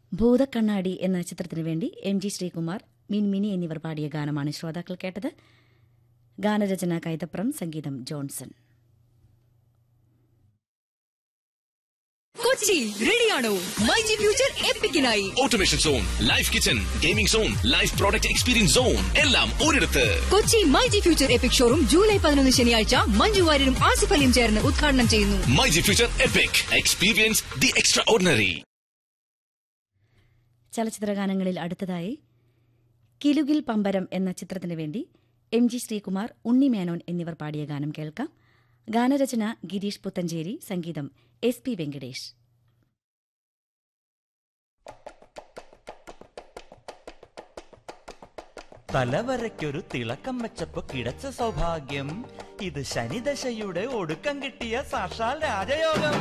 ഭൂതക്കണ്ണാടി എന്ന ചിത്രത്തിനു വേണ്ടി എം ജി ശ്രീകുമാർ മിൻമിനി എന്നിവർ പാടിയ ഗാനമാണ് ശ്രോതാക്കൾ കേട്ടത് ഗാനരചന കൈതപ്രം സംഗീതം ജോൺസൺ കൊച്ചി റെഡിയാണോ മൈജി ഫ്യൂച്ചർ എപ്പിക്കിനായി automation zone life kitchen gaming zone life product experience zone എല്ലാം ഒരിടത്ത് Kochi myG future epic showroom July പതിനൊന്ന് ശനിയാഴ്ച മഞ്ജു വാര്യരും ആസിഫ് അലിയും ചേർന്ന് ഉദ്ഘാടനം ചെയ്യുന്നു myG future epic experience the extraordinary ചലച്ചിത്രഗാനങ്ങളിൽ അടുത്തതായി കിലുകിൽ പമ്പരം എന്ന ചിത്രത്തിനു വേണ്ടി എം ജി ശ്രീകുമാർ ഉണ്ണി മേനോൻ എന്നിവർ പാടിയ ഗാനം കേൾക്കാം ഗാനരചന ഗിരീഷ് പുത്തഞ്ചേരി സംഗീതം എസ് പി വെങ്കടേഷ് തലവരയ്ക്കൊരു തിളക്കം വെച്ചപ്പോ കിടച്ച സൗഭാഗ്യം ഇത് ശനിദശയുടെ ഒടുക്കം കിട്ടിയ സാക്ഷാൽ രാജയോഗം